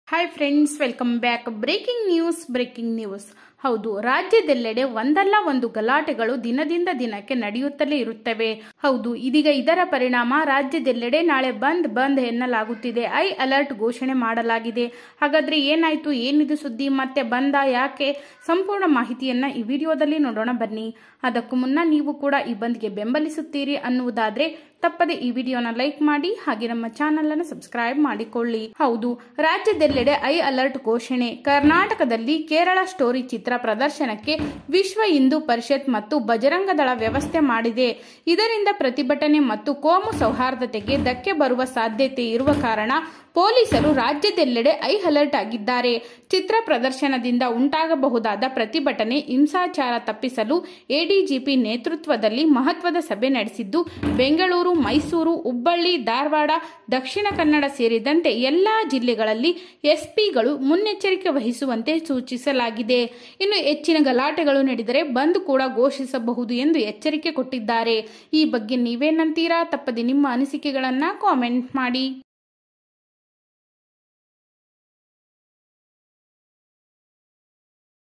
hi friends welcome back breaking news breaking news ಹೌದು ರಾಜ್ಯದೆಲ್ಲೆಡೆ ಒಂದಲ್ಲ ಒಂದು ಗಲಾಟೆಗಳು ದಿನದಿಂದ ದಿನಕ್ಕೆ ನಡೆಯುತ್ತಲೇ ಇರುತ್ತವೆ ಹೌದು ಇದೀಗ ಇದರ ಪರಿಣಾಮ ರಾಜ್ಯದೆಲ್ಲೆಡೆ ನಾಳೆ ಬಂದ್ ಬಂದ್ ಎನ್ನಲಾಗುತ್ತಿದೆ ಐ ಅಲರ್ಟ್ ಘೋಷಣೆ ಮಾಡಲಾಗಿದೆ ಹಾಗಾದ್ರೆ ಏನಾಯ್ತು ಏನಿದು ಸುದ್ದಿ ಮತ್ತೆ ಬಂದ ಯಾಕೆ ಸಂಪೂರ್ಣ ಮಾಹಿತಿಯನ್ನ ಈ ವಿಡಿಯೋದಲ್ಲಿ ನೋಡೋಣ ಬನ್ನಿ ಅದಕ್ಕೂ ಮುನ್ನ ನೀವು ಕೂಡ ಈ ಬಂದ್ಗೆ ಬೆಂಬಲಿಸುತ್ತೀರಿ ಅನ್ನುವುದಾದ್ರೆ ತಪ್ಪದೆ ಈ ವಿಡಿಯೋನ ಲೈಕ್ ಮಾಡಿ ಹಾಗೆ ನಮ್ಮ ಚಾನೆಲ್ ಅನ್ನು ಸಬ್ಸ್ಕ್ರೈಬ್ ಮಾಡಿಕೊಳ್ಳಿ ಹೌದು ರಾಜ್ಯದೆಲ್ಲೆಡೆ ಐ ಅಲರ್ಟ್ ಘೋಷಣೆ ಕರ್ನಾಟಕದಲ್ಲಿ ಕೇರಳ ಸ್ಟೋರಿ ಚಿತ್ರ ಪ್ರದರ್ಶನಕ್ಕೆ ವಿಶ್ವ ಹಿಂದೂ ಪರಿಷತ್ ಮತ್ತು ಬಜರಂಗ ದಳ ವ್ಯವಸ್ಥೆ ಮಾಡಿದೆ ಇದರಿಂದ ಪ್ರತಿಭಟನೆ ಮತ್ತು ಕೋಮು ಸೌಹಾರ್ದತೆಗೆ ಧಕ್ಕೆ ಬರುವ ಸಾಧ್ಯತೆ ಇರುವ ಕಾರಣ ಪೊಲೀಸರು ರಾಜ್ಯದೆಲ್ಲೆಡೆ ಐ ಅಲರ್ಟ್ ಆಗಿದ್ದಾರೆ ಚಿತ್ರ ಪ್ರದರ್ಶನದಿಂದ ಉಂಟಾಗಬಹುದಾದ ಪ್ರತಿಭಟನೆ ಹಿಂಸಾಚಾರ ತಪ್ಪಿಸಲು ಎಡಿಜಿಪಿ ನೇತೃತ್ವದಲ್ಲಿ ಮಹತ್ವದ ಸಭೆ ನಡೆಸಿದ್ದು ಬೆಂಗಳೂರು ಮೈಸೂರು ಹುಬ್ಬಳ್ಳಿ ಧಾರವಾಡ ದಕ್ಷಿಣ ಕನ್ನಡ ಸೇರಿದಂತೆ ಎಲ್ಲಾ ಜಿಲ್ಲೆಗಳಲ್ಲಿ ಎಸ್ಪಿಗಳು ಮುನ್ನೆಚ್ಚರಿಕೆ ವಹಿಸುವಂತೆ ಸೂಚಿಸಲಾಗಿದೆ ಇನ್ನು ಹೆಚ್ಚಿನ ಗಲಾಟೆಗಳು ನಡೆದರೆ ಬಂದ್ ಕೂಡ ಘೋಷಿಸಬಹುದು ಎಂದು ಎಚ್ಚರಿಕೆ ಕೊಟ್ಟಿದ್ದಾರೆ ಈ ಬಗ್ಗೆ ನೀವೇನಂತೀರಾ ತಪ್ಪದೆ ನಿಮ್ಮ ಅನಿಸಿಕೆಗಳನ್ನ ಕಾಮೆಂಟ್ ಮಾಡಿ